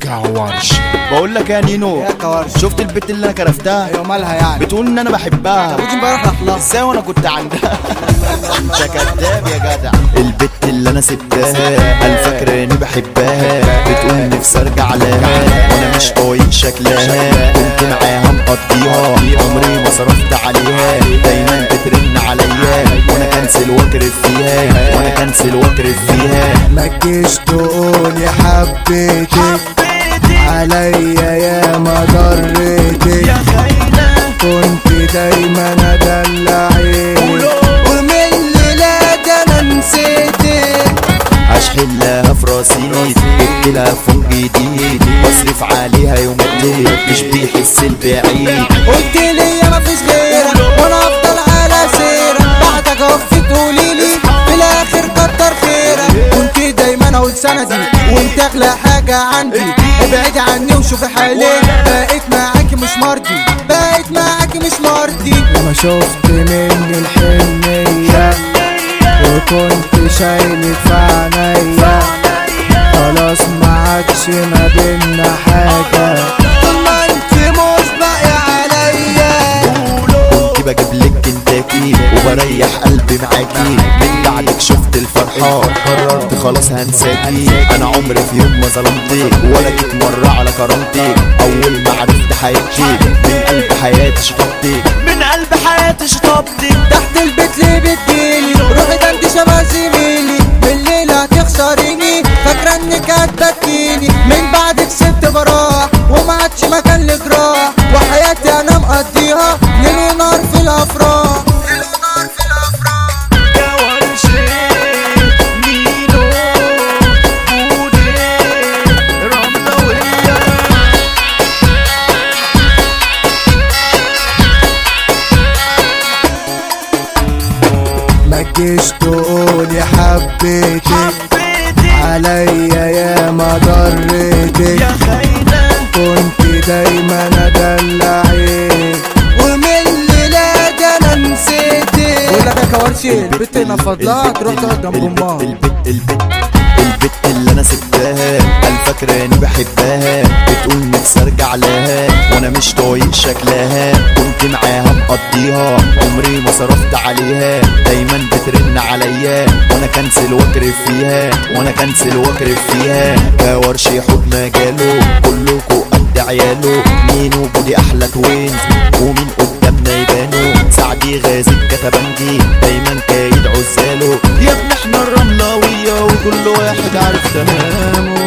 كورش بقول لك يا نينو يا كورش شفت البت اللي انا كرفتها ايوه مالها يعني بتقول ان انا بحبها ودي امبارح راح لها ازاي وانا كنت عندها ده كداب يا جدع البت اللي انا سبتها قال فاكراني بحبها بتقول نفسي ارجع لها وانا مش طايق شكلها كنت معاها مقضيها عمري ما صرفت عليها دايما بترن عليا وانا كنسل واكرف فيها وانا كنسل واكرف فيها ما تجيش تقول يا حبيتك عليا يا ما ضريتك كنت دايما ادلعك ومن الليلة ده انا نسيتك هشحلها في راسي جبت لها فوق جديد بصرف عليها يوم الليل مش بيحس البعيد قلت لي يا مفيش غيرك وانا افضل على سيرك بعدك اخفي تقولي لي في الاخر كتر خيرك كنت دايما اقول سندي وانت اغلى حاجه عندي ابعدي عني وشوفي حالي بقيت معاكي مش مرضي بقيت معاكي مش مرضي لما شفت مني الحنيه وكنت شايلك في عينيا خلاص ما عادش ما بينا حاجه طول ما انت مش باقي عليا كنت بجيب لك كنتاكي وبريح قلبي معاكي من بعدك شفت الفرحة قررت خلاص هنساكي انا عمري في يوم ما ظلمتك ولا جيت مرة على كرامتك اول ما عرفت حياتي من قلب حياتي شطبتك من قلب حياتي شطبتك تحت البيت ليه بتجيلي روحي ده انت شبه زميلي بالليل هتخسريني فاكرة انك هتبكيني من بعدك سبت براح وما عادش مكان لجراح وحياتي انا مقضيها ليل ونهار في الافراح ليل ونهار في الافراح ما تجيش تقول يا حبيتك عليا يا ما ضريتك كنت دايما ادلعك ومن الليلة ده انا نسيتك بقول لك يا كورشي البت نفضلها تروح تقعد جنب امها البت البت البت اللي انا سبتها قال فاكراني بحبها بتقول نفسي ارجع لها وانا مش طايق شكلها كنت معاها مقضيها عمري ما صرفت عليها دايما بترن عليا وانا كنسل واكرف فيها وانا كنسل واكرف فيها كورش يحط مجاله كلكوا قد عياله مين وجودي احلى توينز ومين قدامنا يبانوا سعدي غازي كتبنجي دايما كايد عزاله يا ابني احنا الرملاوية وكل واحد عارف تمامه